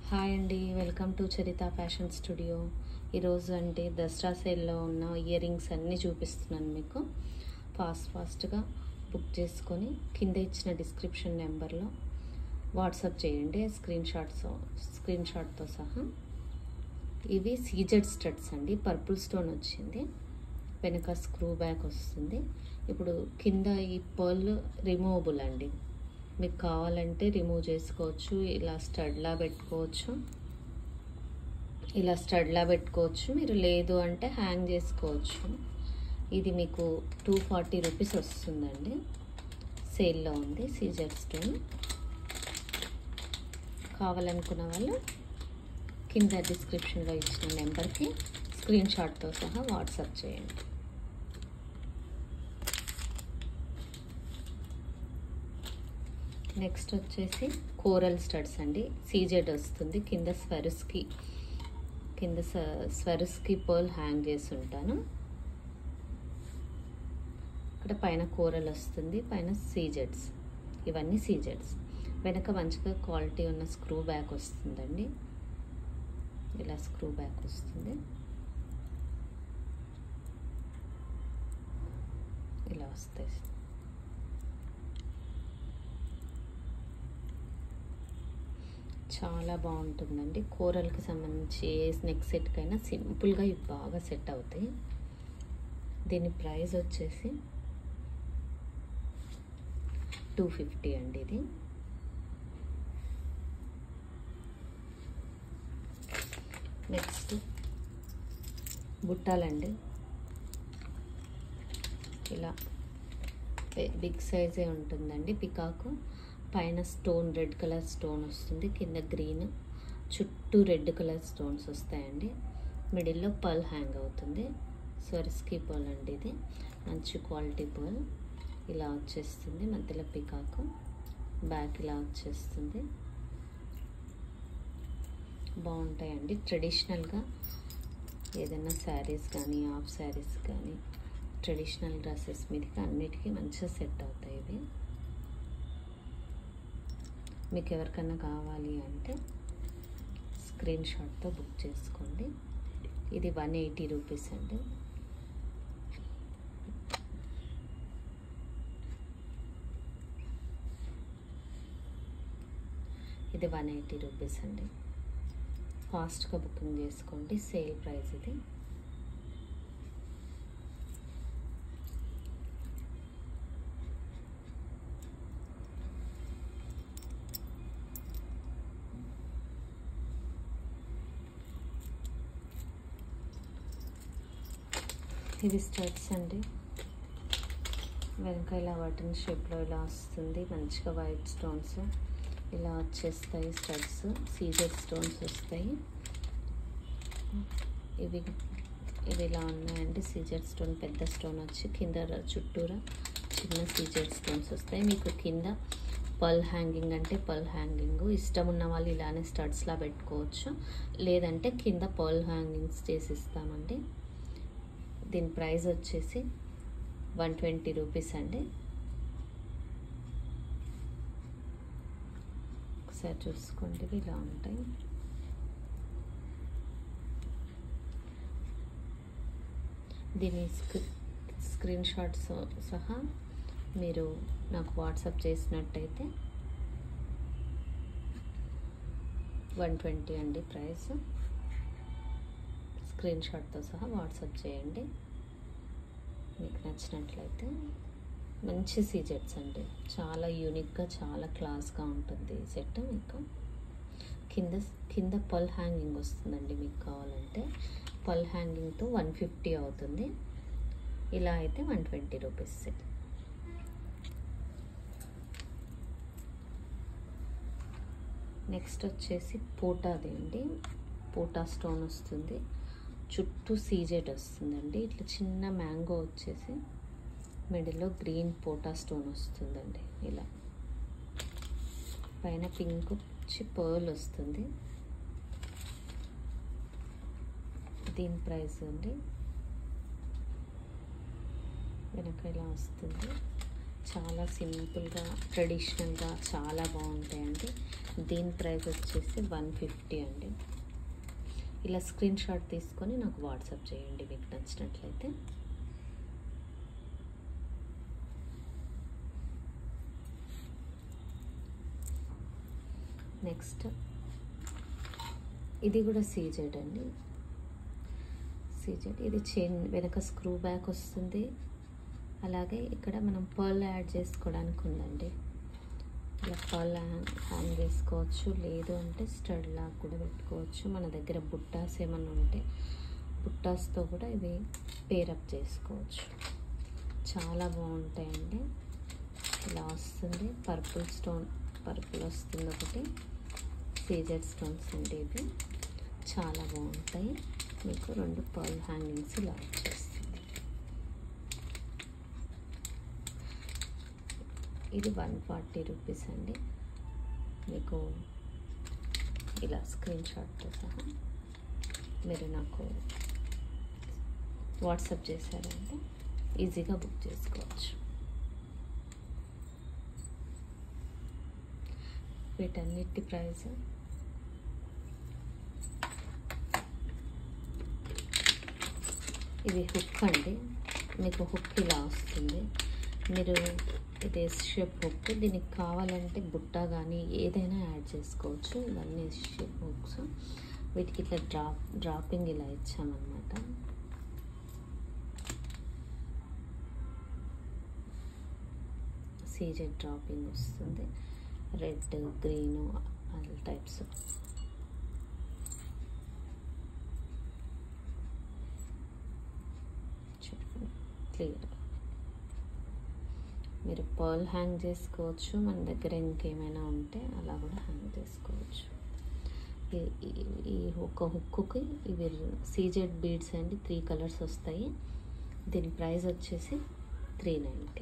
Hi అండి welcome to Charitha fashion studio ఈరోజు అంటే దసరా సేల్లో ఉన్న ఇయర్ రింగ్స్ అన్నీ చూపిస్తున్నాను మీకు ఫాస్ట్ ఫాస్ట్గా బుక్ చేసుకొని కింద ఇచ్చిన డిస్క్రిప్షన్ నెంబర్లో వాట్సాప్ చేయండి స్క్రీన్ షాట్స్ స్క్రీన్ షాట్తో సహా ఇవి సీజెడ్ స్టడ్స్ అండి పర్పుల్ స్టోన్ వచ్చింది వెనక స్క్రూ బ్యాక్ వస్తుంది ఇప్పుడు కింద ఈ పర్ల్ రిమూవబుల్ అండి మీకు కావాలంటే రిమూవ్ చేసుకోవచ్చు ఇలా స్టడ్లా పెట్టుకోవచ్చు ఇలా స్టడ్లా పెట్టుకోవచ్చు మీరు లేదు అంటే హ్యాంగ్ చేసుకోవచ్చు ఇది మీకు టూ ఫార్టీ రూపీస్ వస్తుందండి సేల్లో ఉంది సీజర్ స్టోన్ కావాలనుకున్న వాళ్ళు కింద డిస్క్రిప్షన్లో ఇచ్చిన నెంబర్కి స్క్రీన్ షాట్తో సహా వాట్సాప్ చేయండి నెక్స్ట్ వచ్చేసి కోరల్ స్టడ్స్ అండి సీజెడ్ వస్తుంది కింద స్వరుస్కి కింద స్వరుస్కి పర్ల్ హ్యాంగ్ చేసి ఉంటాను ఇక్కడ పైన కోరల్ వస్తుంది పైన సీజెడ్స్ ఇవన్నీ సీజెడ్స్ వెనక మంచిగా క్వాలిటీ ఉన్న స్క్రూ బ్యాక్ వస్తుందండి ఇలా స్క్రూ బ్యాక్ వస్తుంది ఇలా వస్తాయి చాలా బాగుంటుందండి కూరలకి సంబంధించి ఏ నెక్ సెట్కైనా సింపుల్గా ఇవి బాగా సెట్ అవుతాయి దీని ప్రైస్ వచ్చేసి టూ ఫిఫ్టీ అండి ఇది నెక్స్ట్ బుట్టాలండి ఇలా బిగ్ సైజే ఉంటుందండి పికాకు పైన స్టోన్ రెడ్ కలర్ స్టోన్ వస్తుంది కింద గ్రీన్ చుట్టూ రెడ్ కలర్ స్టోన్స్ వస్తాయండి మిడిల్లో పర్ల్ హ్యాంగ్ అవుతుంది స్వరిస్కి పర్ల్ అండి ఇది మంచి క్వాలిటీ పర్ల్ ఇలా వచ్చేస్తుంది మధ్యలో పికాకు బ్యాక్ ఇలా వచ్చేస్తుంది బాగుంటాయండి ట్రెడిషనల్గా ఏదైనా శారీస్ కానీ హాఫ్ శారీస్ కానీ ట్రెడిషనల్ డ్రెస్సెస్ మీదకి అన్నిటికీ మంచిగా సెట్ అవుతాయి ఇవి మీకు ఎవరికన్నా కావాలి అంటే స్క్రీన్ షాట్తో బుక్ చేసుకోండి ఇది వన్ ఎయిటీ రూపీస్ అండి ఇది వన్ ఎయిటీ రూపీస్ అండి ఫాస్ట్గా బుకింగ్ చేసుకోండి సేల్ ప్రైస్ ఇది ఇవి స్టడ్స్ అండి వెనక ఇలా బటన్ షేప్లో ఇలా వస్తుంది మంచిగా వైట్ స్టోన్స్ ఇలా వచ్చేస్తాయి స్టడ్స్ సీజర్ స్టోన్స్ వస్తాయి ఇవి ఇవి ఇలా ఉన్నాయండి సీజర్ స్టోన్ పెద్ద స్టోన్ వచ్చి కింద చుట్టూరా చిన్న సీజర్ స్టోన్స్ వస్తాయి మీకు కింద పల్ హ్యాంగింగ్ అంటే పల్ హ్యాంగింగ్ ఇష్టం ఉన్న వాళ్ళు ఇలానే స్టడ్స్లా పెట్టుకోవచ్చు లేదంటే కింద పర్ల్ హ్యాంగింగ్స్ చేసి ఇస్తామండి దీని ప్రైస్ వచ్చేసి వన్ ట్వంటీ రూపీస్ అండి ఒకసారి చూసుకోండి ఇలా ఉంటాయి దీని స్క్రీన్ షాట్స్ సహా మీరు నాకు వాట్సాప్ చేసినట్టయితే వన్ ట్వంటీ అండి ప్రైస్ స్క్రీన్ షాట్తో సహా వాట్సాప్ చేయండి మీకు నచ్చినట్లయితే మంచి సీజెట్స్ అండి చాలా యూనిక్గా చాలా క్లాస్గా ఉంటుంది ఈ సెట్ మీకు కింద కింద పల్ హ్యాంగింగ్ వస్తుందండి మీకు కావాలంటే పల్ హ్యాంగింగ్తో వన్ ఫిఫ్టీ అవుతుంది ఇలా అయితే one twenty rupees set next వచ్చేసి పోటాది అండి పోటా స్టోన్ వస్తుంది చుట్టూ సీజెడ్ వస్తుందండి ఇట్లా చిన్న మ్యాంగో వచ్చేసి మిడిల్లో గ్రీన్ పోటా స్టోన్ వస్తుందండి ఇలా పైన పింక్ వచ్చి పర్ల్ వస్తుంది దీని ప్రైస్ అండి వెనక ఇలా వస్తుంది చాలా సింపుల్గా ట్రెడిషనల్గా చాలా బాగుంటాయండి దీని ప్రైస్ వచ్చేసి వన్ ఫిఫ్టీ అండి ఇలా స్క్రీన్ షాట్ తీసుకొని నాకు వాట్సాప్ చేయండి మీకు నచ్చినట్లయితే నెక్స్ట్ ఇది కూడా సీజెడ్ అండి సీజెడ్ ఇది చైన్ వెనక స్క్రూ బ్యాక్ వస్తుంది అలాగే ఇక్కడ మనం పర్ల్ యాడ్ చేసుకోవడానికి ఉందండి ఇలా పర్ల్ హ్యాంగ్ చేసుకోవచ్చు లేదు అంటే స్టడ్ లాగా కూడా పెట్టుకోవచ్చు మన దగ్గర బుట్టాస్ ఏమన్నా ఉంటే బుట్టాస్తో కూడా ఇవి పేరప్ చేసుకోవచ్చు చాలా బాగుంటాయండి ఇలా వస్తుంది పర్పుల్ స్టోన్ పర్పుల్ వస్తుంది ఒకటి సీజర్ స్టోన్స్ అండి ఇవి చాలా బాగుంటాయి మీకు రెండు పర్ల్ హ్యాంగింగ్స్ ఇలా వచ్చేస్తుంది ఇది వన్ ఫార్టీ రూపీస్ అండి మీకు ఇలా స్క్రీన్ షాట్తో సహా మీరు నాకు వాట్సాప్ చేశారంటే ఈజీగా బుక్ చేసుకోవచ్చు వీటన్నిటి ప్రైస్ ఇది హుక్ అండి మీకు హుక్ ఇలా వస్తుంది మీరు ఇది ఎస్ షేప్ హుక్ దీనికి కావాలంటే బుట్ట కానీ ఏదైనా యాడ్ చేసుకోవచ్చు ఇవన్నీ ఎస్ షేప్ హుక్స్ వీటికి ఇట్లా డ్రాప్ డ్రాపింగ్ ఇలా ఇచ్చామన్నమాట సీజెడ్ డ్రాపింగ్ వస్తుంది రెడ్ గ్రీన్ అల్ టైప్స్ చూడండి క్లియర్ మీరు పర్ల్ హ్యాంగ్ చేసుకోవచ్చు మన దగ్గర ఇంకేమైనా ఉంటే అలా కూడా హ్యాంగ్ చేసుకోవచ్చు ఈ- ఈ- ఈ ఒక హుక్కుకి ఇవి సీజెడ్ బీడ్స్ అండి త్రీ కలర్స్ వస్తాయి దీని ప్రైస్ వచ్చేసి త్రీ నైంటీ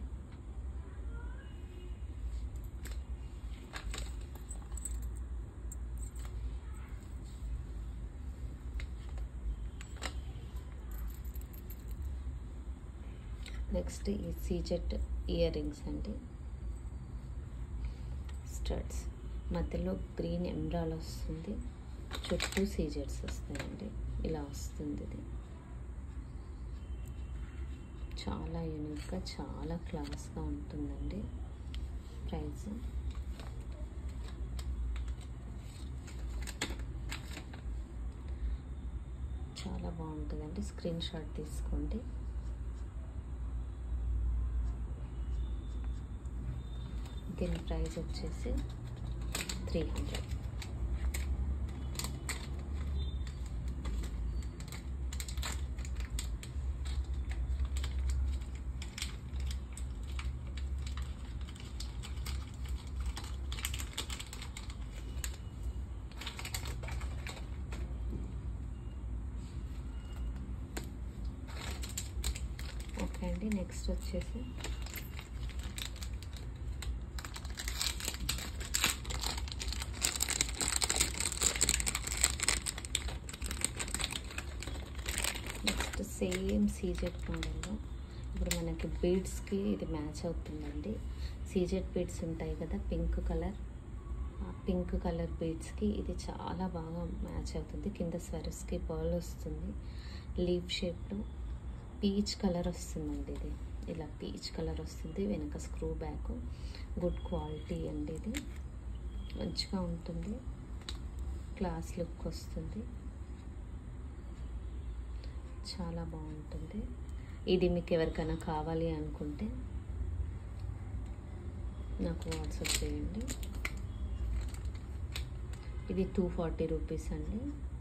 నెక్స్ట్ ఈ సీజెట్ ఇయర్ రింగ్స్ అండి స్టడ్స్ మధ్యలో గ్రీన్ ఎమ్రాల్ వస్తుంది చుట్టూ సీజెట్స్ వస్తాయండి ఇలా వస్తుంది ఇది చాలా యూనిక్గా చాలా క్లాస్గా ఉంటుందండి ప్రైస్ చాలా బాగుంటుందండి స్క్రీన్ షాట్ తీసుకోండి దీని ప్రైస్ వచ్చేసి త్రీ హండ్రెడ్ ఓకే అండి నెక్స్ట్ వచ్చేసి నెక్స్ట్ సేమ్ సీజెట్ మోడల్లో ఇప్పుడు మనకి బీడ్స్కి ఇది మ్యాచ్ అవుతుందండి సీజెట్ బీడ్స్ ఉంటాయి కదా పింక్ కలర్ ఆ పింక్ కలర్ బీడ్స్కి ఇది చాలా బాగా మ్యాచ్ అవుతుంది కింద స్వెరస్కి పర్ల్ వస్తుంది లీవ్ షేప్లో పీచ్ కలర్ వస్తుందండి ఇది ఇలా పీచ్ కలర్ వస్తుంది వెనక స్క్రూ బ్యాక్ గుడ్ క్వాలిటీ అండి ఇది మంచిగా ఉంటుంది క్లాస్ లుక్ వస్తుంది చాలా బాగుంటుంది ఇది మీకు ఎవరికైనా కావాలి అనుకుంటే నాకు వాట్సాప్ చేయండి ఇది టూ ఫార్టీ రూపీస్ అండి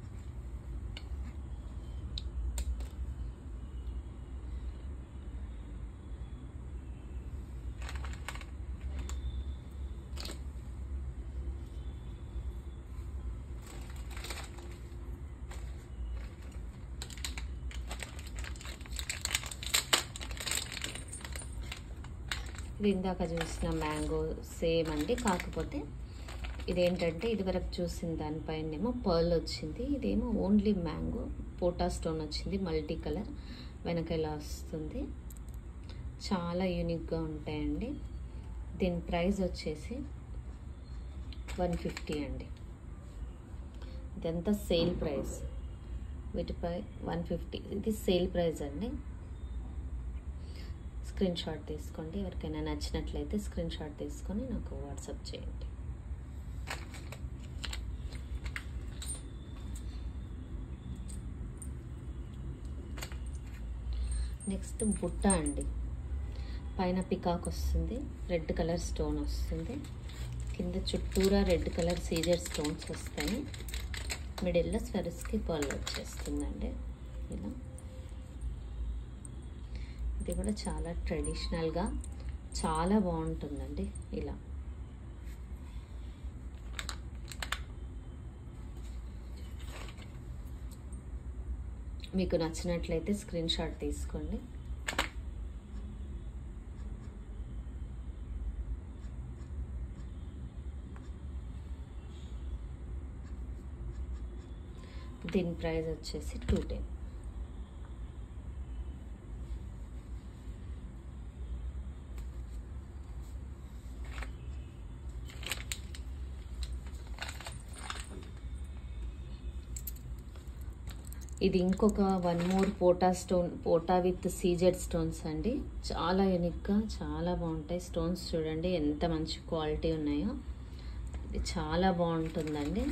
ఇది ఇందాక చూసిన మ్యాంగో సేమ్ అండి కాకపోతే ఇదేంటంటే ఇదివరకు చూసిన దానిపైనేమో పర్ల్ వచ్చింది ఇదేమో ఓన్లీ మ్యాంగో పోటా స్టోన్ వచ్చింది మల్టీ కలర్ వెనక ఇలా వస్తుంది చాలా యూనిక్గా ఉంటాయండి దీని ప్రైస్ వచ్చేసి వన్ ఫిఫ్టీ అండి ఇదంతా సేల్ ప్రైస్ వీటిపై వన్ ఫిఫ్టీ ఇది సేల్ ప్రైస్ అండి స్క్రీన్ షాట్ తీసుకోండి ఎవరికైనా నచ్చినట్లయితే స్క్రీన్ షాట్ తీసుకొని నాకు వాట్సాప్ చేయండి నెక్స్ట్ బుట్ట అండి పైన పికాక్ వస్తుంది రెడ్ కలర్ స్టోన్ వస్తుంది కింద చుట్టూరా రెడ్ కలర్ సీజర్ స్టోన్స్ వస్తాయి మిడిల్లో స్వెరస్కి పర్ల్ వచ్చేస్తుందండి ఇలా ఇది కూడా చాలా ట్రెడిషనల్గా చాలా బాగుంటుందండి ఇలా మీకు నచ్చినట్లయితే స్క్రీన్ షాట్ తీసుకోండి దీని ప్రైస్ వచ్చేసి టూ టెన్ ఇది ఇంకొక వన్ మోర్ పోటా స్టోన్ పోటా విత్ సీజెడ్ స్టోన్స్ అండి చాలా యూనిక్గా చాలా బాగుంటాయి స్టోన్స్ చూడండి ఎంత మంచి క్వాలిటీ ఉన్నాయో ఇది చాలా బాగుంటుందండి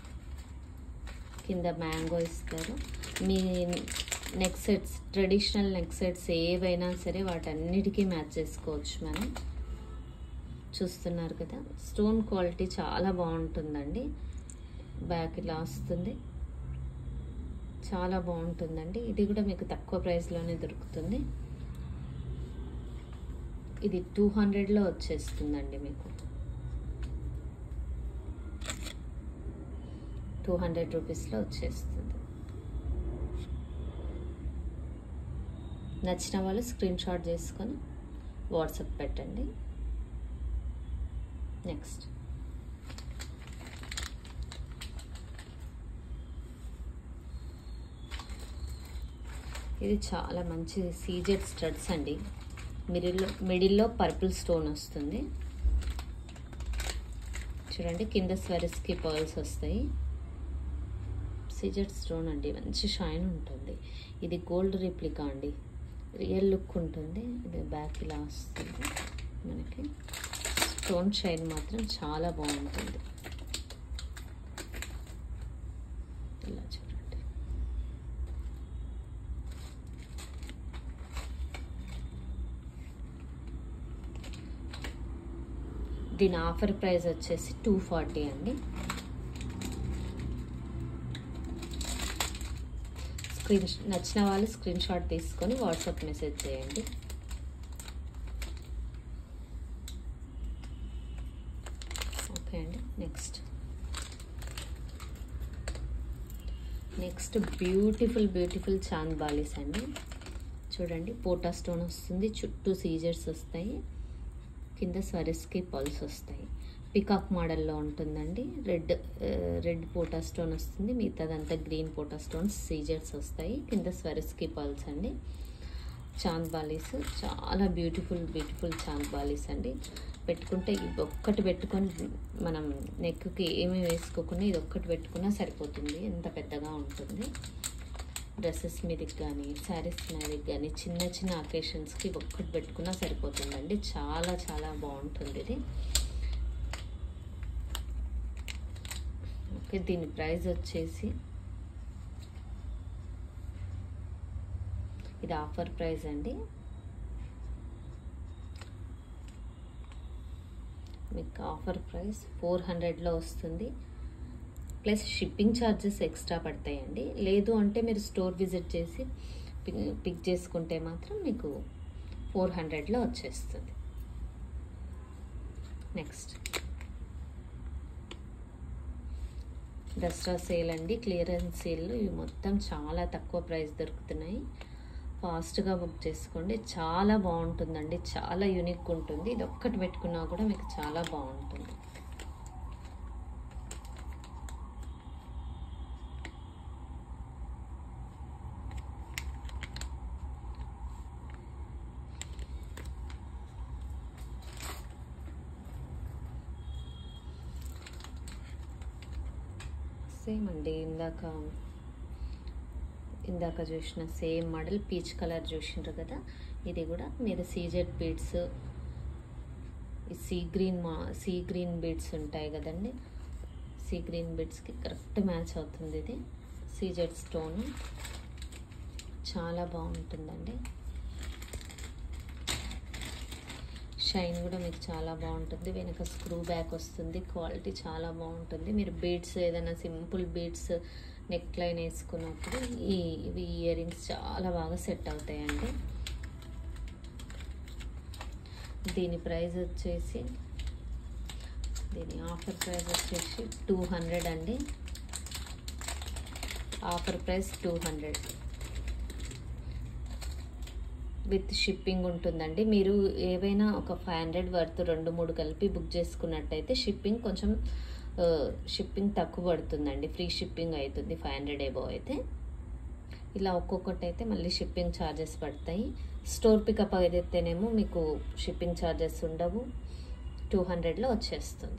కింద మ్యాంగో ఇస్తారు మీ neck sets traditional neck sets ఏవైనా సరే వాటన్నిటికీ మ్యాచ్ చేసుకోవచ్చు మనం చూస్తున్నారు కదా స్టోన్ క్వాలిటీ చాలా బాగుంటుందండి బ్యాక్ ఇలా వస్తుంది చాలా బాగుంటుందండి ఇది కూడా మీకు తక్కువ ప్రైస్లోనే దొరుకుతుంది ఇది టూ హండ్రెడ్లో వచ్చేస్తుందండి మీకు టూ హండ్రెడ్ రూపీస్లో వచ్చేస్తుంది నచ్చిన వాళ్ళు స్క్రీన్ షాట్ చేసుకొని వాట్సాప్ పెట్టండి నెక్స్ట్ ఇది చాలా మంచి సీజెడ్ స్టడ్స్ అండి మిడిల్లో మిడిల్లో పర్పుల్ స్టోన్ వస్తుంది చూడండి కింద స్వెరస్కి పర్ల్స్ వస్తాయి సీజెడ్ స్టోన్ అండి మంచి షైన్ ఉంటుంది ఇది గోల్డ్ రిప్లికా అండి రియల్ లుక్ ఉంటుంది ఇది బ్యాక్ ఇలా వస్తుంది మనకి స్టోన్ షైన్ మాత్రం చాలా బాగుంటుంది ఇలా చూడండి దీని ఆఫర్ ప్రైస్ వచ్చేసి టూ ఫార్టీ అండి స్క్రీన్ నచ్చిన వాళ్ళు స్క్రీన్ షాట్ తీసుకొని వాట్సాప్ మెసేజ్ చేయండి ఓకే అండి నెక్స్ట్ నెక్స్ట్ బ్యూటిఫుల్ బ్యూటిఫుల్ చాంద్ బాలీస్ అండి చూడండి పోటా స్టోన్ వస్తుంది చుట్టూ సీజర్స్ వస్తాయి కింద స్వరస్కి పల్స్ వస్తాయి పికాక్ మోడల్లో ఉంటుందండి రెడ్ రెడ్ పోటా స్టోన్ వస్తుంది మిగతాదంతా గ్రీన్ పోటా స్టోన్స్ సీజర్స్ వస్తాయి కింద స్వరస్కి పల్స్ అండి చాంద్ బాలీస్ చాలా బ్యూటిఫుల్ బ్యూటిఫుల్ చాంద్ బాలీస్ అండి పెట్టుకుంటే ఇది ఒక్కటి పెట్టుకొని మనం నెక్కి ఏమీ వేసుకోకుండా ఇది ఒక్కటి పెట్టుకున్నా సరిపోతుంది ఎంత పెద్దగా ఉంటుంది డ్రెస్సెస్ మీదకి కానీ శారీస్ మీదకి కానీ చిన్న చిన్న అకేషన్స్కి ఒక్కటి పెట్టుకున్నా సరిపోతుందండి చాలా చాలా బాగుంటుంది ఇది ఓకే దీని ప్రైస్ వచ్చేసి ఇది ఆఫర్ ప్రైస్ అండి మీకు ఆఫర్ ప్రైస్ ఫోర్ హండ్రెడ్లో వస్తుంది ప్లస్ షిప్పింగ్ ఛార్జెస్ ఎక్స్ట్రా పడతాయండి లేదు అంటే మీరు స్టోర్ విజిట్ చేసి పిక్ చేసుకుంటే మాత్రం మీకు ఫోర్ హండ్రెడ్లో వచ్చేస్తుంది నెక్స్ట్ దసరా సేల్ అండి క్లియరెన్స్ సేల్ ఇవి మొత్తం చాలా తక్కువ ప్రైస్ దొరుకుతున్నాయి ఫాస్ట్గా బుక్ చేసుకోండి చాలా బాగుంటుందండి చాలా యూనిక్ ఉంటుంది ఇది ఒక్కటి పెట్టుకున్నా కూడా మీకు చాలా బాగుంటుంది సేమ్ అండి ఇందాక ఇందాక చూసిన సేమ్ మోడల్ పీచ్ కలర్ చూసిండ్రు కదా ఇది కూడా మీరు సీజెడ్ బీడ్స్ ఈ సీ గ్రీన్ మా సీ గ్రీన్ బీడ్స్ ఉంటాయి కదండి సీ గ్రీన్ బీడ్స్కి కరెక్ట్ మ్యాచ్ అవుతుంది ఇది సీజెడ్ స్టోన్ చాలా బాగుంటుందండి షైన్ కూడా మీకు చాలా బాగుంటుంది వెనక స్క్రూ బ్యాక్ వస్తుంది క్వాలిటీ చాలా బాగుంటుంది మీరు బీడ్స్ ఏదైనా సింపుల్ బీడ్స్ నెక్ లైన్ వేసుకున్నప్పుడు ఈ ఇవి ఇయర్ రింగ్స్ చాలా బాగా సెట్ అవుతాయండి దీని ప్రైస్ వచ్చేసి దీని ఆఫర్ ప్రైస్ వచ్చేసి టూ హండ్రెడ్ అండి offer price two hundred with shipping ఉంటుందండి మీరు ఏవైనా ఒక ఫైవ్ హండ్రెడ్ వర్త్ రెండు మూడు కలిపి బుక్ చేసుకున్నట్టయితే షిప్పింగ్ కొంచెం షిప్పింగ్ తక్కువ పడుతుందండి ఫ్రీ షిప్పింగ్ అవుతుంది ఫైవ్ హండ్రెడ్ ఏబో అయితే ఇలా ఒక్కొక్కటి అయితే మళ్ళీ షిప్పింగ్ ఛార్జెస్ పడతాయి స్టోర్ పికప్ అయితేనేమో మీకు షిప్పింగ్ ఛార్జెస్ ఉండవు టూ హండ్రెడ్లో వచ్చేస్తుంది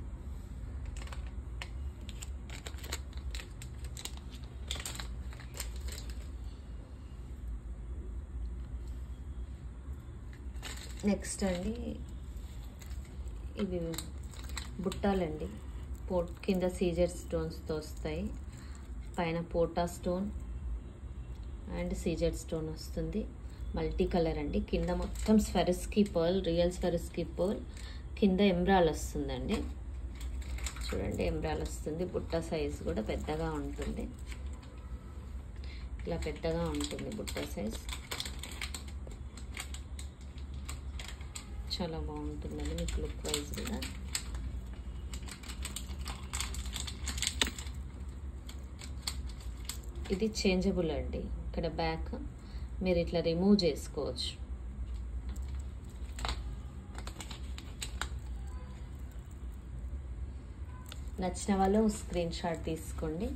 నెక్స్ట్ అండి ఇవి బుట్టాలండి పో కింద సీజర్ స్టోన్స్తో వస్తాయి పైన పోటా స్టోన్ అండ్ సీజర్ స్టోన్ వస్తుంది మల్టీ కలర్ అండి కింద మొత్తం Swarovski pearl real Swarovski pearl కింద ఎంబ్రాల్ వస్తుందండి చూడండి ఎంబ్రాల్ వస్తుంది బుట్ట సైజ్ కూడా పెద్దగా ఉంటుంది ఇలా పెద్దగా ఉంటుంది బుట్ట సైజ్ చాలా బాగుంటుందండి మీకు లుక్ వైజ్ కూడా ఇది చేంజబుల్ అండి ఇక్కడ బ్యాక్ మీరు ఇట్లా రిమూవ్ చేసుకోవచ్చు నచ్చిన వాళ్ళు స్క్రీన్ షాట్ తీసుకోండి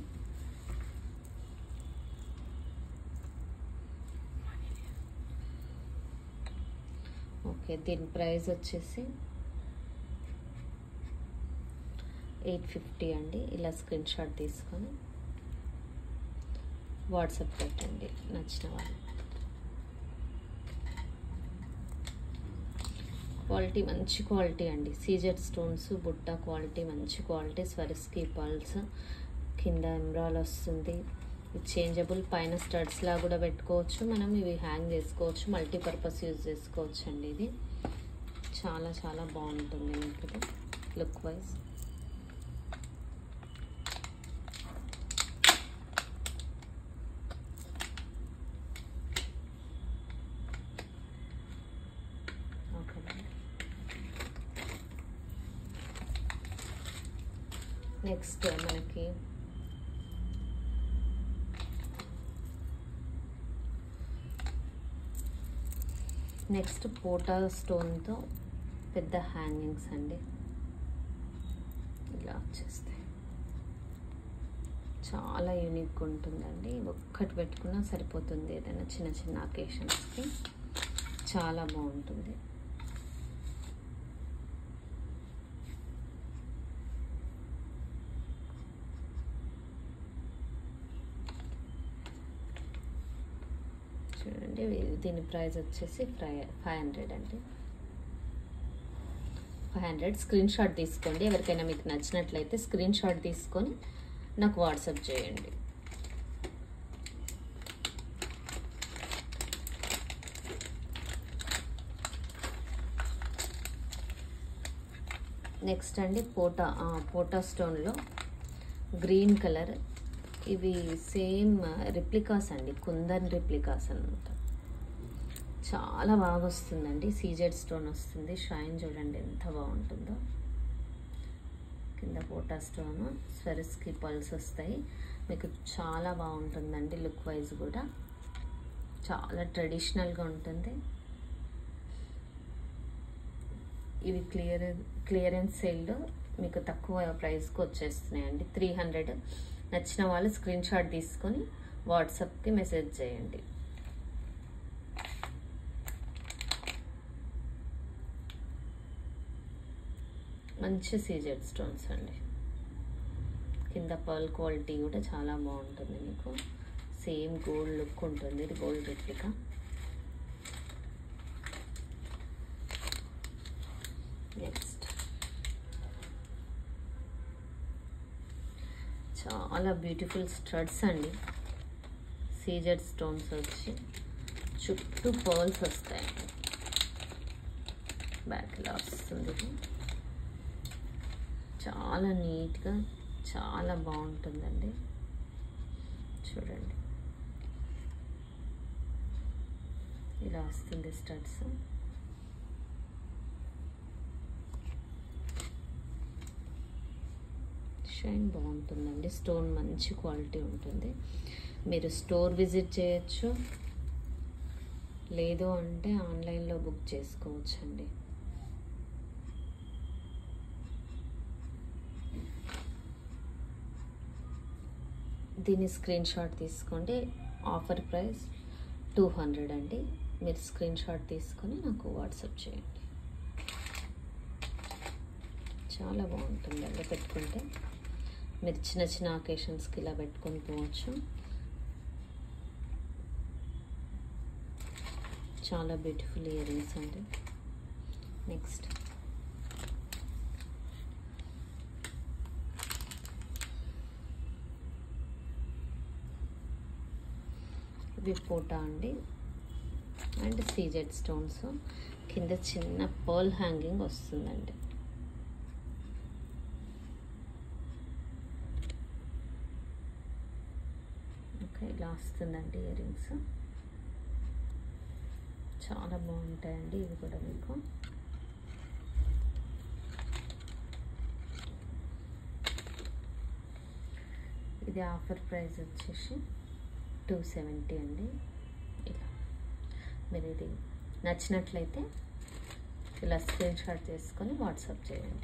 ఓకే దీని ప్రైస్ వచ్చేసి ఎయిట్ ఫిఫ్టీ అండి ఇలా స్క్రీన్ షాట్ తీసుకొని వాట్సాప్ పెట్టండి నచ్చిన వాళ్ళు క్వాలిటీ మంచి క్వాలిటీ అండి సీజర్ స్టోన్స్ బుట్ట క్వాలిటీ మంచి క్వాలిటీ స్వరస్కి పల్స్ కింద ఎమ్రాల్ వస్తుంది ఇది చేంజబుల్ పైన స్టడ్స్ లా కూడా పెట్టుకోవచ్చు మనం ఇవి హ్యాంగ్ చేసుకోవచ్చు మల్టీపర్పస్ యూజ్ చేసుకోవచ్చు అండి ఇది చాలా చాలా బాగుంటుంది మీకు ఇది లుక్ వైజ్ నెక్స్ట్ మనకి నెక్స్ట్ పోటా స్టోన్తో పెద్ద హ్యాంగింగ్స్ అండి ఇలా వచ్చేస్తాయి చాలా యూనిక్ ఉంటుందండి ఒక్కటి పెట్టుకున్నా సరిపోతుంది ఏదైనా చిన్న చిన్న అకేషన్స్కి చాలా బాగుంటుంది చూడండి దీని ప్రైస్ వచ్చేసి ఫ్రై ఫైవ్ హండ్రెడ్ అండి ఫైవ్ హండ్రెడ్ స్క్రీన్ షాట్ తీసుకోండి ఎవరికైనా మీకు నచ్చినట్లయితే స్క్రీన్ షాట్ తీసుకొని నాకు వాట్సాప్ చేయండి నెక్స్ట్ అండి పోటా పోటా స్టోన్లో గ్రీన్ కలర్ ఇవి సేమ్ రిప్లికాస్ అండి కుందన్ రిప్లికాస్ అనమాట చాలా బాగా వస్తుందండి సీజెడ్ స్టోన్ వస్తుంది షైన్ చూడండి ఎంత బాగుంటుందో కింద పోటా స్టోన్ స్వెరస్కి పల్స్ వస్తాయి మీకు చాలా బాగుంటుందండి లుక్ వైజ్ కూడా చాలా ట్రెడిషనల్గా ఉంటుంది ఇవి క్లియర్ క్లియరెన్స్ సేల్లో మీకు తక్కువ ప్రైస్కి వచ్చేస్తున్నాయండి త్రీ హండ్రెడ్ నచ్చిన వాళ్ళు స్క్రీన్ షాట్ తీసుకొని వాట్సాప్కి మెసేజ్ చేయండి మంచి సీజెడ్ స్టోన్స్ అండి కింద పర్ల్ క్వాలిటీ కూడా చాలా బాగుంటుంది మీకు సేమ్ గోల్డ్ లుక్ ఉంటుంది ఇది గోల్డ్ రెప్లికా నెక్స్ట్ చాలా బ్యూటిఫుల్ స్టడ్స్ అండి సీజెడ్ స్టోన్స్ వచ్చి చుట్టూ పర్ల్స్ వస్తాయి బ్యాక్ ఇలా వస్తుంది ఇది. చాలా నీట్గా చాలా బాగుంటుందండి చూడండి ఇలా వస్తుంది స్టడ్స్ షైన్ బాగుంటుందండి స్టోన్ మంచి క్వాలిటీ ఉంటుంది మీరు స్టోర్ విజిట్ చేయొచ్చు లేదు అంటే ఆన్లైన్లో బుక్ చేసుకోవచ్చండి దీని స్క్రీన్ షాట్ తీసుకోండి ఆఫర్ ప్రైస్ టూ హండ్రెడ్ అండి మీరు స్క్రీన్ షాట్ తీసుకొని నాకు వాట్సాప్ చేయండి చాలా బాగుంటుందండి పెట్టుకుంటే మీరు చిన్న చిన్న అకేషన్స్కి ఇలా పెట్టుకొని పోవచ్చు చాలా బ్యూటిఫుల్ ఇయర్ రింగ్స్ అండి నెక్స్ట్ ఇవి పోటా అండి అండ్ సీజెడ్ స్టోన్స్ కింద చిన్న పర్ల్ హ్యాంగింగ్ వస్తుందండి ఓకే ఇలా వస్తుందండి ఇయర్ రింగ్స్ చాలా బాగుంటాయండి ఇవి కూడా మీకు ఇది ఆఫర్ ప్రైస్ వచ్చేసి టూ సెవెంటీ అండి ఇలా మీరు ఇది నచ్చినట్లయితే ఇలా స్క్రీన్ షాట్ చేసుకొని వాట్సాప్ చేయండి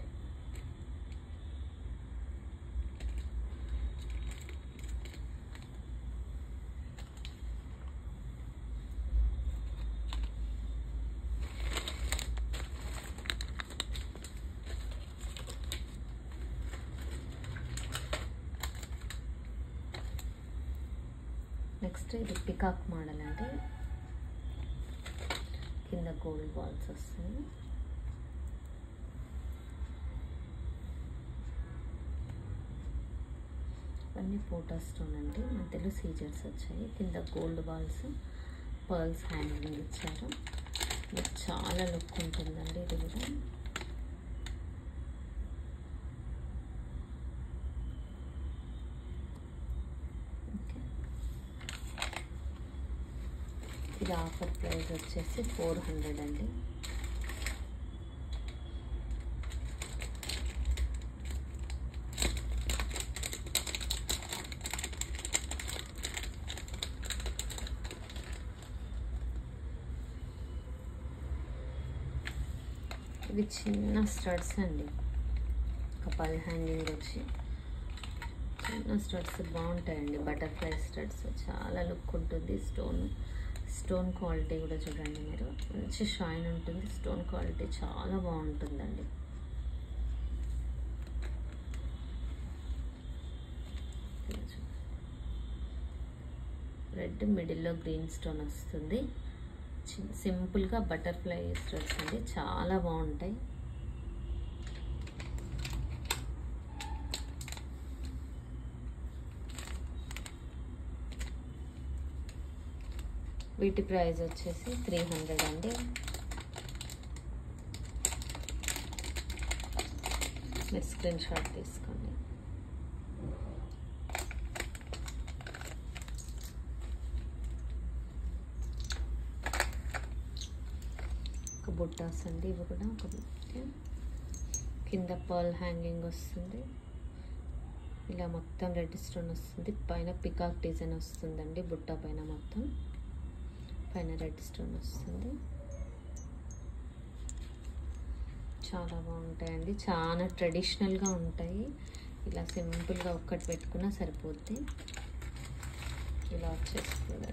నెక్స్ట్ ఇది పికాక్ మోడల్ అంటే కింద గోల్డ్ బాల్స్ వస్తాయి ఇవన్నీ పోటా స్టోన్ అండి మధ్యలో సీజర్స్ వచ్చాయి కింద గోల్డ్ బాల్స్ పర్ల్స్ హ్యాంగింగ్ ఇచ్చారు మీకు చాలా లుక్ ఉంటుందండి ఇది కూడా ఓకే ఇది ఆఫర్ ప్రైస్ వచ్చేసి ఫోర్ హండ్రెడ్ అండి ఇవి చిన్న స్టడ్స్ అండి కపాల్ హ్యాంగింగ్ వచ్చి చిన్న స్టడ్స్ బాగుంటాయండి బటర్ఫ్లై స్టడ్స్ చాలా లుక్ ఉంటుంది స్టోన్ స్టోన్ క్వాలిటీ కూడా చూడండి మీరు మంచి షైన్ ఉంటుంది స్టోన్ క్వాలిటీ చాలా బాగుంటుందండి ఇలా చూడండి. రెడ్ మిడిల్లో గ్రీన్ స్టోన్ వస్తుంది చి- సింపుల్గా బటర్ఫ్లై స్టడ్స్ అండి చాలా బాగుంటాయి వీటి ప్రైస్ వచ్చేసి త్రీ హండ్రెడ్ అండి మీరు స్క్రీన్ షాట్ తీసుకోండి ఒక బుట్టాస్ అండి ఇవి కూడా ఒక బుట్ట కింద పర్ల్ హ్యాంగింగ్ వస్తుంది ఇలా మొత్తం రెడ్ స్టోన్ వస్తుంది పైన పికాక్ డిజైన్ వస్తుందండి బుట్ట పైన మొత్తం పైన రెడ్ స్టోన్ వస్తుంది చాలా బాగుంటాయండి చాలా ట్రెడిషనల్గా ఉంటాయి ఇలా సింపుల్గా ఒక్కటి పెట్టుకున్నా సరిపోద్ది ఇలా వచ్చేస్తుంది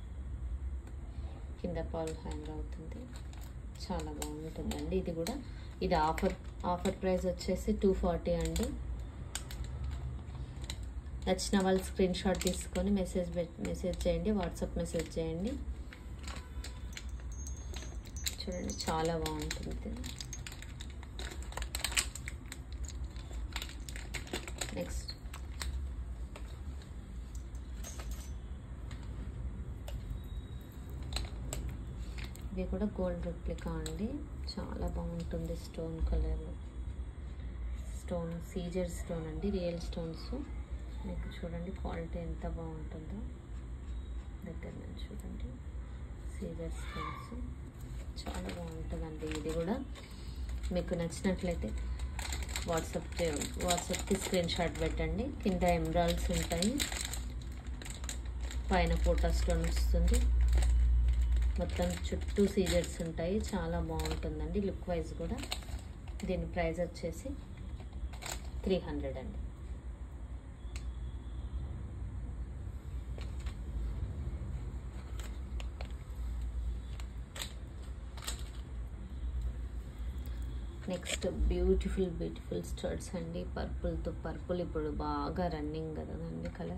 కింద పాల్ హ్యాంగ్ అవుతుంది చాలా బాగుంటుందండి ఇది కూడా ఇది ఆఫర్ ఆఫర్ ప్రైస్ వచ్చేసి టూ ఫార్టీ అండి నచ్చిన వాళ్ళు స్క్రీన్ షాట్ తీసుకొని మెసేజ్ మెసేజ్ చేయండి వాట్సాప్ మెసేజ్ చేయండి చూడండి చాలా బాగుంటుంది నెక్స్ట్ ఇది కూడా గోల్డ్ రిప్లికా అండి చాలా బాగుంటుంది stone colour stone CZ stone అండి రియల్ స్టోన్స్ మీకు చూడండి క్వాలిటీ ఎంత బాగుంటుందో దగ్గర నుంచి చూడండి సీజర్ స్టోన్స్ చాలా బాగుంటుందండి ఇది కూడా మీకు నచ్చినట్లయితే వాట్సాప్ వాట్సాప్కి స్క్రీన్ షాట్ పెట్టండి కింద ఎమరాల్స్ ఉంటాయి పైన ఫోటో స్టోన్ వస్తుంది మొత్తం చుట్టూ సీజర్స్ ఉంటాయి చాలా బాగుంటుందండి లుక్ వైజ్ కూడా దీని ప్రైస్ వచ్చేసి త్రీ హండ్రెడ్ అండి నెక్స్ట్ బ్యూటిఫుల్ బ్యూటిఫుల్ స్టర్ట్స్ అండి పర్పుల్తో పర్పుల్ ఇప్పుడు బాగా రన్నింగ్ కదండి కలర్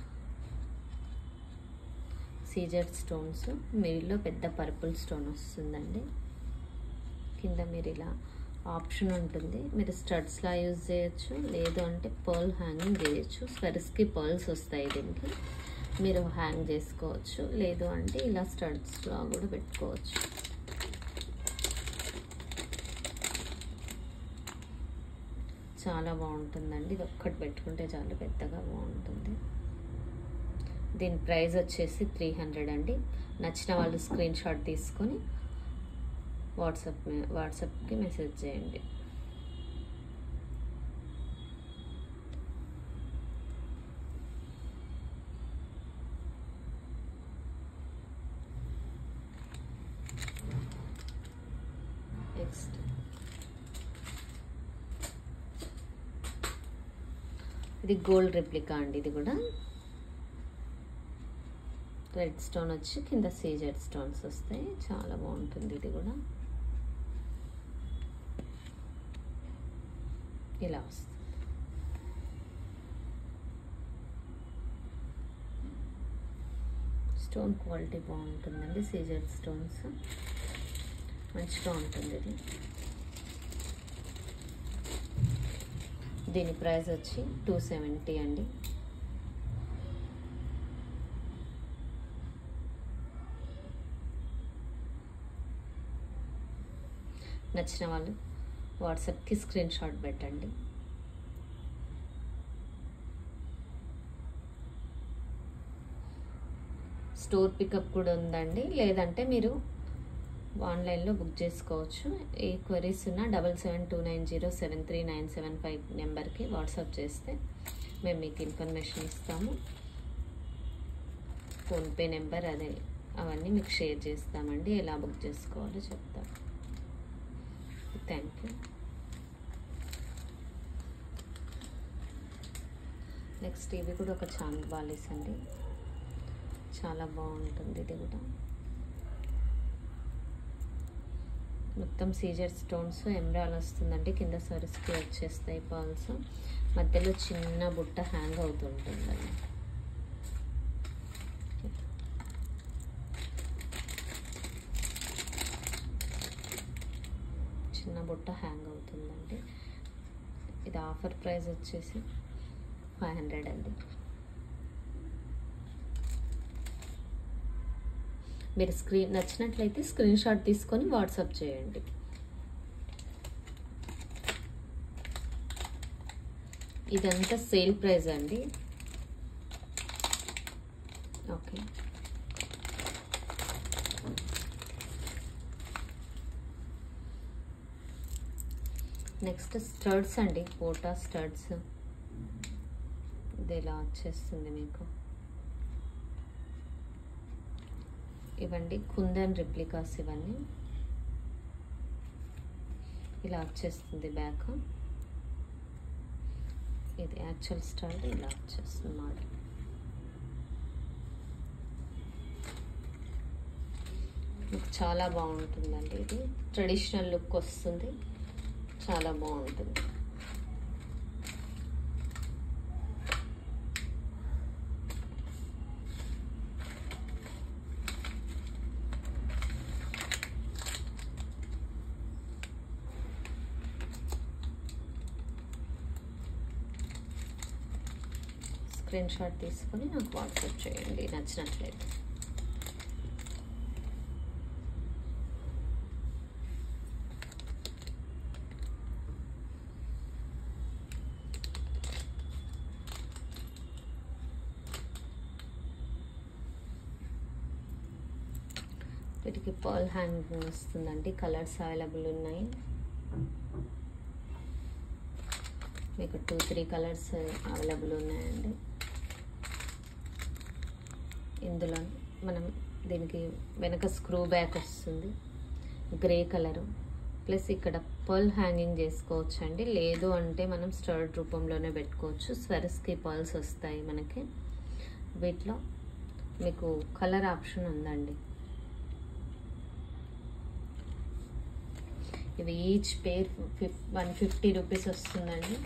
సీజర్ స్టోన్స్ మిడిల్లో పెద్ద పర్పుల్ స్టోన్ వస్తుందండి కింద మీరు ఇలా ఆప్షన్ ఉంటుంది మీరు స్టడ్స్లా యూజ్ చేయొచ్చు లేదు అంటే పర్ల్ హ్యాంగింగ్ చేయొచ్చు స్వెర్స్కి పర్ల్స్ వస్తాయి దీనికి మీరు హ్యాంగ్ చేసుకోవచ్చు లేదు అంటే ఇలా స్టడ్స్లా కూడా పెట్టుకోవచ్చు చాలా బాగుంటుందండి ఇది ఒక్కటి పెట్టుకుంటే చాలా పెద్దగా బాగుంటుంది దీని ప్రైస్ వచ్చేసి త్రీ హండ్రెడ్ అండి నచ్చిన వాళ్ళు స్క్రీన్ షాట్ తీసుకొని వాట్సాప్ వాట్సాప్కి మెసేజ్ చేయండి నెక్స్ట్ ఇది గోల్డ్ రెప్లికా అండి ఇది కూడా రెడ్ స్టోన్ వచ్చి కింద సీజెడ్ స్టోన్స్ వస్తాయి చాలా బాగుంటుంది ఇది కూడా ఇలా వస్తుంది స్టోన్ క్వాలిటీ బాగుంటుందండి సీజెడ్ స్టోన్స్ మంచిగా ఉంటుంది ఇది దీని ప్రైస్ వచ్చి టూ సెవెంటీ అండి నచ్చిన వాళ్ళు వాట్సాప్కి స్క్రీన్ షాట్ పెట్టండి స్టోర్ పికప్ కూడా ఉందండి లేదంటే మీరు ఆన్లైన్లో బుక్ చేసుకోవచ్చు ఏ క్వరీస్ ఉన్నా double seven two nine zero seven three nine seven five నెంబర్కి వాట్సాప్ చేస్తే మేము మీకు ఇన్ఫర్మేషన్ ఇస్తాము ఫోన్పే నెంబర్ అదే అవన్నీ మీకు షేర్ చేస్తామండి ఎలా బుక్ చేసుకోవాలో చెప్తాం థ్యాంక్ యూ నెక్స్ట్ ఇది కూడా ఒక చాంద్ బాలీస్ అండి చాలా బాగుంటుంది ఇది కూడా మొత్తం సీజర్ స్టోన్స్ ఎమరాల్ వస్తుందండి కింద సరిస్కి వచ్చేస్తాయి పాల్స్ మధ్యలో చిన్న బుట్ట హ్యాంగ్ అవుతుంటుందండి చిన్న బుట్ట హ్యాంగ్ అవుతుందండి ఇది ఆఫర్ ప్రైస్ వచ్చేసి ఫైవ్ హండ్రెడ్ అండి మీరు స్క్రీన్ నచ్చినట్లయితే స్క్రీన్ షాట్ తీసుకొని వాట్సాప్ చేయండి ఇదంతా సేల్ ప్రైస్ అండి ఓకే నెక్స్ట్ స్టర్డ్స్ అండి పోటా స్టర్డ్స్ ఇది ఇలా వచ్చేస్తుంది మీకు ఇవండి కుందన్ రిప్లికాస్ ఇవన్నీ ఇలా వచ్చేస్తుంది బ్యాక్ ఇది యాక్చువల్ స్టార్ట్ ఇలా వచ్చేస్తుంది మోడల్ మీకు చాలా బాగుంటుందండి ఇది ట్రెడిషనల్ లుక్ వస్తుంది చాలా బాగుంటుంది స్క్రీన్ షాట్ తీసుకొని నాకు వాట్సాప్ చేయండి నచ్చినట్లయితే వీటికి పర్ల్ హ్యాంగింగ్ వస్తుందండి కలర్స్ అవైలబుల్ ఉన్నాయి మీకు టూ త్రీ కలర్స్ అవైలబుల్ ఉన్నాయండి ఇందులో మనం దీనికి వెనక స్క్రూ బ్యాక్ వస్తుంది గ్రే కలరు ప్లస్ ఇక్కడ పర్ల్ హ్యాంగింగ్ చేసుకోవచ్చు అండి లేదు అంటే మనం స్టర్డ్ రూపంలోనే పెట్టుకోవచ్చు స్వెరస్కి పర్ల్స్ వస్తాయి మనకి వీటిలో మీకు కలర్ ఆప్షన్ ఉందండి ఇవి ఈచ్ పేర్ ఫిఫ్ వన్ ఫిఫ్టీ రూపీస్ వస్తుందండి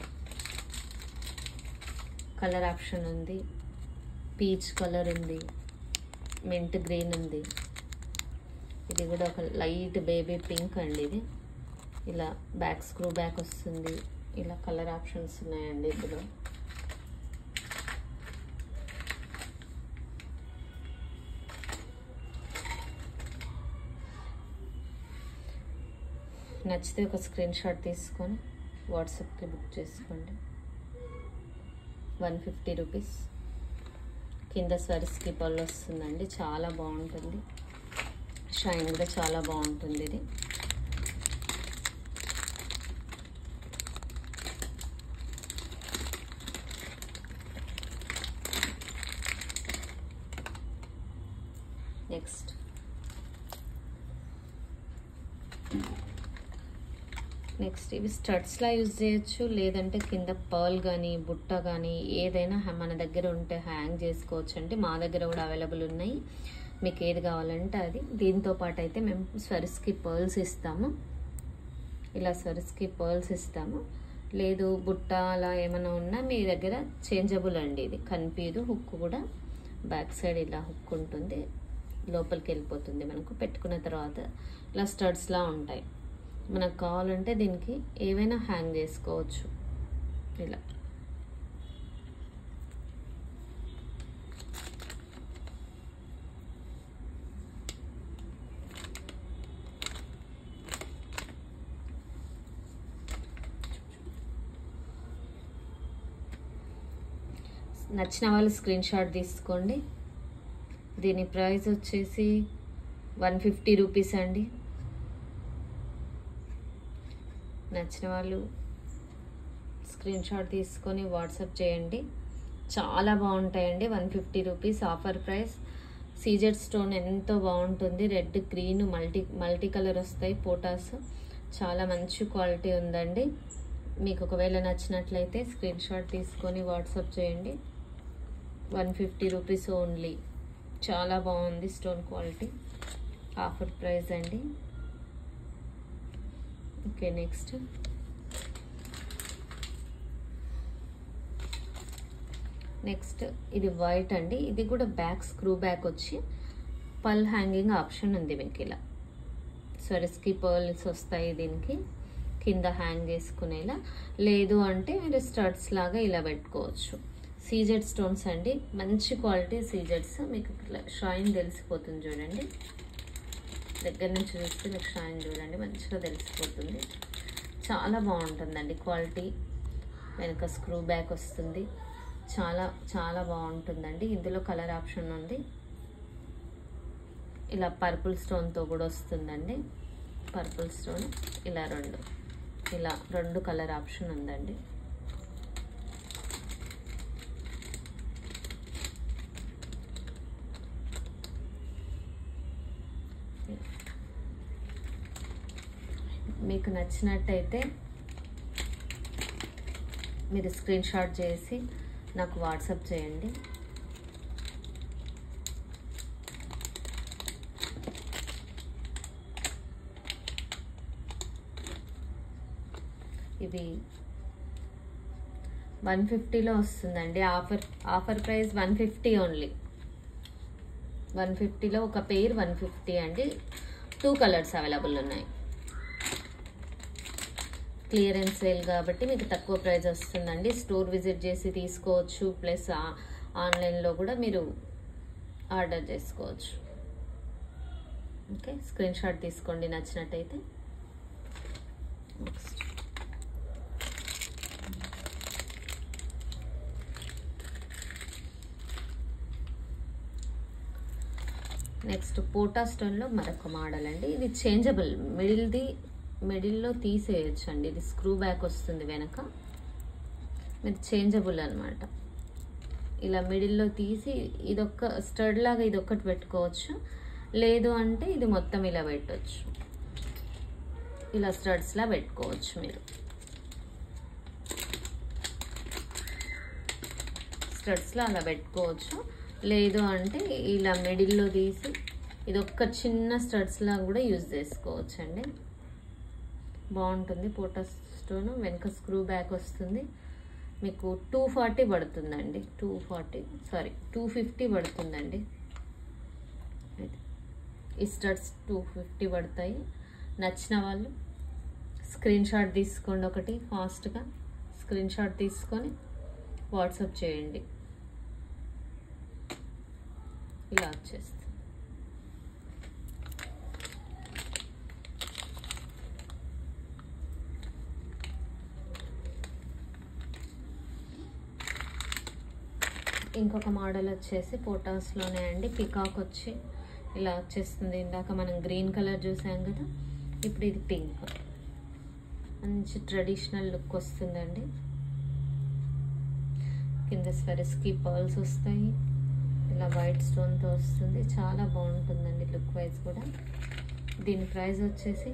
కలర్ ఆప్షన్ ఉంది పీచ్ కలర్ ఉంది మింట్ గ్రీన్ ఉంది ఇది కూడా ఒక లైట్ బేబీ పింక్ అండి ఇది ఇలా బ్యాక్ స్క్రూ బ్యాక్ వస్తుంది ఇలా కలర్ ఆప్షన్స్ ఉన్నాయండి ఇందులో నచ్చితే ఒక స్క్రీన్ షాట్ తీసుకొని వాట్సాప్కి బుక్ చేసుకోండి వన్ ఫిఫ్టీ రూపీస్ కింద స్వరిస్కి పళ్ళు వస్తుందండి చాలా బాగుంటుంది షైన్ కూడా చాలా బాగుంటుంది ఇది నెక్స్ట్ నెక్స్ట్ ఇవి స్టడ్స్లా యూజ్ చేయొచ్చు లేదంటే కింద పర్ల్ కానీ బుట్ట కానీ ఏదైనా హ- మన దగ్గర ఉంటే హ్యాంగ్ చేసుకోవచ్చు అంటే మా దగ్గర కూడా అవైలబుల్ ఉన్నాయి మీకు ఏది కావాలంటే అది దీంతో పాటు అయితే మేము స్వరిస్కి పర్ల్స్ ఇస్తాము ఇలా స్వరిస్కి పర్ల్స్ ఇస్తాము లేదు బుట్ట అలా ఏమైనా ఉన్నా మీ దగ్గర చేంజబుల్ అండి ఇది కనిపించదు హుక్ కూడా బ్యాక్ సైడ్ ఇలా హుక్ ఉంటుంది లోపలికి వెళ్ళిపోతుంది మనకు పెట్టుకున్న తర్వాత ఇలా స్టడ్స్లా ఉంటాయి మనకు కావాలంటే దీనికి ఏవైనా హ్యాంగ్ చేసుకోవచ్చు ఇలా నచ్చిన వాళ్ళు స్క్రీన్ షాట్ తీసుకోండి దీని ప్రైస్ వచ్చేసి వన్ ఫిఫ్టీ రూపీస్ అండి నచ్చిన వాళ్ళు స్క్రీన్ షాట్ తీసుకొని వాట్సాప్ చేయండి చాలా బాగుంటాయండి one fifty rupees offer price CZ stone ఎంతో బాగుంటుంది red green multi multi colour వస్తాయి పోటాస్ చాలా మంచి క్వాలిటీ ఉందండి మీకు ఒకవేళ నచ్చినట్లయితే స్క్రీన్ షాట్ తీసుకొని వాట్సాప్ చేయండి వన్ ఫిఫ్టీ రూపీస్ ఓన్లీ చాలా బాగుంది స్టోన్ క్వాలిటీ ఆఫర్ ప్రైస్ అండి ఓకే నెక్స్ట్ నెక్స్ట్ ఇది వైట్ అండి ఇది కూడా బ్యాక్ స్క్రూ బ్యాక్ వచ్చి పల్ హ్యాంగింగ్ ఆప్షన్ ఉంది మీకు ఇలా స్వరస్కి పర్ల్స్ వస్తాయి దీనికి కింద హ్యాంగ్ చేసుకునేలా లేదు అంటే మీరు స్టడ్స్ లాగా ఇలా పెట్టుకోవచ్చు సీజెడ్ స్టోన్స్ అండి మంచి క్వాలిటీ సీజెడ్స్ మీకు ఇట్లా షైన్ తెలిసిపోతుంది చూడండి దగ్గర నుంచి చూస్తే మీకు షైన్ చూడండి మంచిగా తెలిసిపోతుంది చాలా బాగుంటుందండి క్వాలిటీ వెనక స్క్రూ బ్యాక్ వస్తుంది చాలా చాలా బాగుంటుందండి ఇందులో కలర్ ఆప్షన్ ఉంది ఇలా పర్పుల్ స్టోన్తో కూడా వస్తుందండి పర్పుల్ స్టోన్ ఇలా రెండు ఇలా రెండు కలర్ ఆప్షన్ ఉందండి మీకు నచ్చినట్టయితే మీరు స్క్రీన్ షాట్ చేసి నాకు వాట్సాప్ చేయండి ఇవి వన్ ఫిఫ్టీలో వస్తుందండి offer offer price one fifty only one ఫిఫ్టీలో ఒక పేర్ వన్ ఫిఫ్టీ అండి టూ కలర్స్ అవైలబుల్ ఉన్నాయి క్లియరెన్స్ సేల్ కాబట్టి మీకు తక్కువ ప్రైస్ వస్తుందండి స్టోర్ విజిట్ చేసి తీసుకోవచ్చు ప్లస్ ఆన్లైన్లో కూడా మీరు ఆర్డర్ చేసుకోవచ్చు ఓకే స్క్రీన్ షాట్ తీసుకోండి నచ్చినట్టయితే నెక్స్ట్ నెక్స్ట్ పోటా స్టోన్లో మరొక మోడల్ అండి ఇది చేంజబుల్ మిడిల్ది మిడిల్లో తీసేయచ్చు అండి ఇది స్క్రూ బ్యాక్ వస్తుంది వెనక ఇది చేంజబుల్ అనమాట ఇలా మిడిల్లో తీసి ఇదొక్క స్టడ్ లాగా ఇది ఒక్కటి పెట్టుకోవచ్చు లేదు అంటే ఇది మొత్తం ఇలా పెట్టవచ్చు ఇలా స్టడ్స్లా పెట్టుకోవచ్చు మీరు స్టడ్స్లో అలా పెట్టుకోవచ్చు లేదు అంటే ఇలా మిడిల్లో తీసి ఇది ఒక్క చిన్న స్టడ్స్ లాగా కూడా యూజ్ చేసుకోవచ్చు అండి బాగుంటుంది పోటా స్టోన్ వెనక స్క్రూ బ్యాక్ వస్తుంది మీకు టూ ఫార్టీ పడుతుందండి two forty sorry two fifty పడుతుందండి ఈ స్టడ్స్ టూ ఫిఫ్టీ పడతాయి నచ్చిన వాళ్ళు స్క్రీన్ షాట్ తీసుకోండి ఒకటి ఫాస్ట్గా స్క్రీన్ షాట్ తీసుకొని వాట్సాప్ చేయండి ఇలా వచ్చేస్తుంది ఇంకొక మోడల్ వచ్చేసి పోటాస్లోనే అండి పికాక్ వచ్చి ఇలా వచ్చేస్తుంది ఇందాక మనం గ్రీన్ కలర్ చూసాం కదా ఇప్పుడు ఇది పింక్ మంచి ట్రెడిషనల్ లుక్ వస్తుందండి కింద స్వెరస్కి పర్ల్స్ వస్తాయి ఇలా వైట్ స్టోన్తో వస్తుంది చాలా బాగుంటుందండి లుక్ వైజ్ కూడా దీని ప్రైస్ వచ్చేసి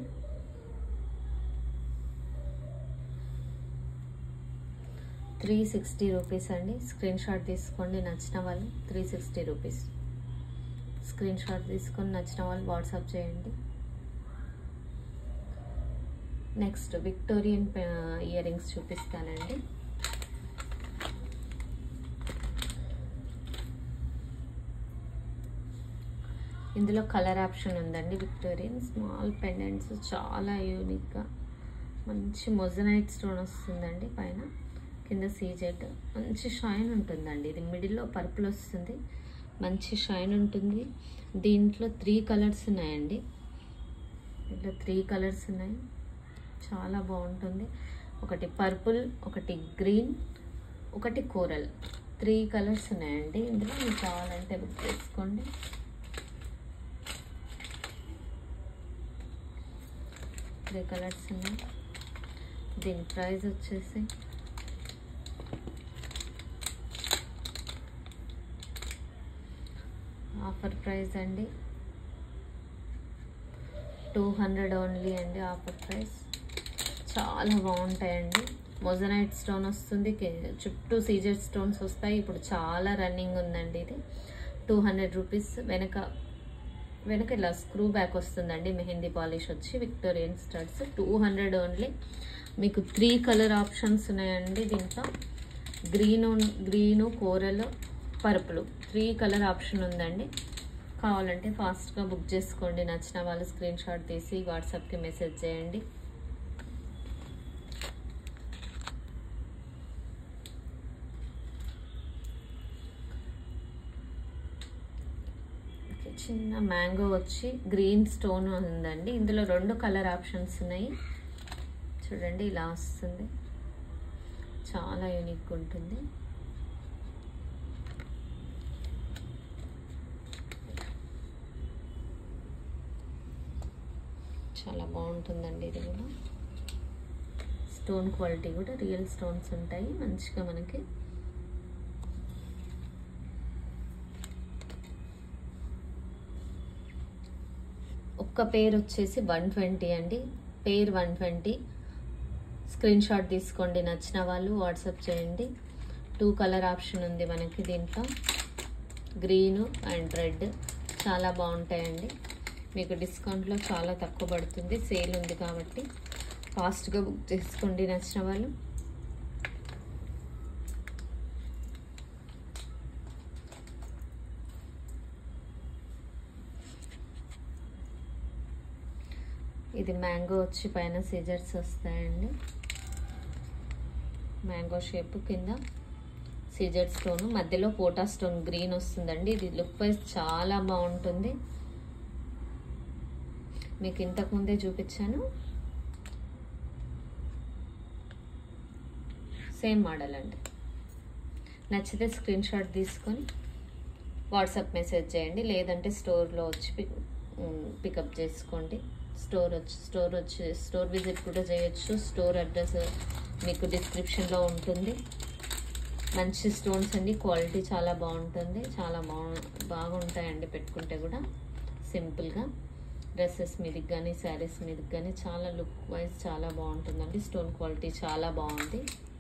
త్రీ సిక్స్టీ రూపీస్ అండి స్క్రీన్ షాట్ తీసుకోండి నచ్చిన వాళ్ళు three sixty rupees screen shot తీసుకొని నచ్చిన వాళ్ళు వాట్సాప్ చేయండి నెక్స్ట్ విక్టోరియన్ ఇయర్ రింగ్స్ చూపిస్తానండి ఇందులో కలర్ ఆప్షన్ ఉందండి విక్టోరియన్ స్మాల్ పెండెంట్స్ చాలా యూనిక్గా మంచి మొజనైట్ స్టోన్ వస్తుందండి పైన కింద సీజెడ్ మంచి షైన్ ఉంటుందండి ఇది మిడిల్లో పర్పుల్ వస్తుంది మంచి షైన్ ఉంటుంది దీంట్లో త్రీ కలర్స్ ఉన్నాయండి ఇట్లా త్రీ కలర్స్ ఉన్నాయి చాలా బాగుంటుంది ఒకటి పర్పుల్ ఒకటి గ్రీన్ ఒకటి కోరల్ త్రీ కలర్స్ ఉన్నాయండి ఇందులో మీకు కావాలంటే బుక్ చేసుకోండి త్రీ కలర్స్ ఉన్నాయి దీని ప్రైస్ వచ్చేసి ఆఫర్ ప్రైస్ అండి టూ హండ్రెడ్ ఓన్లీ అండి ఆఫర్ ప్రైస్ చాలా బాగుంటాయండి మొజనైట్ స్టోన్ వస్తుంది కే- చుట్టూ సీజర్ స్టోన్స్ వస్తాయి ఇప్పుడు చాలా రన్నింగ్ ఉందండి ఇది టూ హండ్రెడ్ రూపీస్ వెనక వెనక ఇలా స్క్రూ బ్యాక్ వస్తుందండి మెహందీ పాలిష్ వచ్చి Victorian studs two hundred only మీకు త్రీ కలర్ ఆప్షన్స్ ఉన్నాయండి దీంట్లో green green coral purple three colour option ఉందండి కావాలంటే ఫాస్ట్గా బుక్ చేసుకోండి నచ్చిన వాళ్ళు స్క్రీన్ షాట్ తీసి వాట్సాప్కి మెసేజ్ చేయండి ఓకే, చిన్న మ్యాంగో వచ్చి గ్రీన్ స్టోన్ ఉందండి ఇందులో రెండు కలర్ ఆప్షన్స్ ఉన్నాయి చూడండి ఇలా వస్తుంది చాలా యూనిక్ ఉంటుంది చాలా బాగుంటుందండి ఇది కూడా స్టోన్ క్వాలిటీ కూడా రియల్ స్టోన్స్ ఉంటాయి మంచిగా మనకి ఒక్క పేర్ వచ్చేసి వన్ ట్వంటీ అండి pair one twenty screen shot తీసుకోండి నచ్చిన వాళ్ళు వాట్సాప్ చేయండి టూ కలర్ ఆప్షన్ ఉంది మనకి దీంట్లో గ్రీను అండ్ రెడ్ చాలా బాగుంటాయండి మీకు డిస్కౌంట్లో చాలా తక్కువ పడుతుంది సేల్ ఉంది కాబట్టి ఫాస్ట్గా బుక్ చేసుకోండి నచ్చిన వాళ్ళు ఇది మ్యాంగో వచ్చి పైన సీజర్స్ వస్తాయండి మ్యాంగో షేప్ కింద సీజర్ స్టోన్ మధ్యలో పోటా స్టోన్ గ్రీన్ వస్తుందండి ఇది లుక్ వైజ్ చాలా బాగుంటుంది మీకు ఇంతకుముందే చూపించాను సేమ్ మోడల్ అండి నచ్చితే స్క్రీన్ షాట్ తీసుకొని వాట్సాప్ మెసేజ్ చేయండి లేదంటే స్టోర్లో వచ్చి పిక్ పికప్ చేసుకోండి స్టోర్ వచ్చి స్టోర్ వచ్చి స్టోర్ విజిట్ కూడా చేయొచ్చు స్టోర్ అడ్రస్ మీకు డిస్క్రిప్షన్లో ఉంటుంది మంచి స్టోన్స్ అండి క్వాలిటీ చాలా బాగుంటుంది చాలా బాగు బాగుంటాయండి పెట్టుకుంటే కూడా సింపుల్గా డ్రెస్సెస్ మీదకి కానీ శారీస్ మీదకి కానీ చాలా లుక్ వైజ్ చాలా బాగుంటుందండి స్టోన్ క్వాలిటీ చాలా బాగుంది